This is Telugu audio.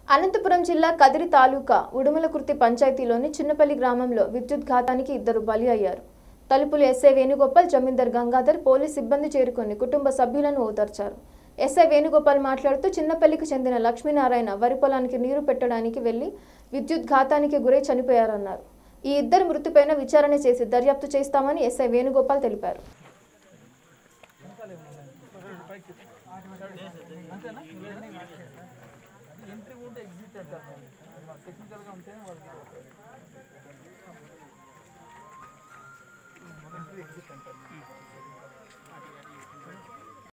అనంతపురం జిల్లా కదిరి తాలూకా ఉడుమలకుర్తి పంచాయతీలోని చిన్నపల్లి గ్రామంలో విద్యుత్ ఘాతానికి ఇద్దరు బలి అయ్యారు తలుపులు ఎస్ఐ వేణుగోపాల్ జమీందర్ గంగాధర్ పోలీస్ సిబ్బంది చేరుకొని కుటుంబ సభ్యులను ఓదార్చారు ఎస్ఐ వేణుగోపాల్ మాట్లాడుతూ చిన్నపల్లికి చెందిన లక్ష్మీనారాయణ వరి పొలానికి నీరు పెట్టడానికి వెళ్లి విద్యుత్ ఘాతానికి గురై చనిపోయారన్నారు ఈ ఇద్దరు మృతిపైన విచారణ చేసి దర్యాప్తు చేస్తామని ఎస్ఐ వేణుగోపాల్ తెలిపారు ఎంట్రీ ఉంటే ఎగ్జిట్ అంటారు టెక్నికల్గా ఉంటే వాళ్ళకి ఎంట్రీ ఎగ్జిట్ అంటారు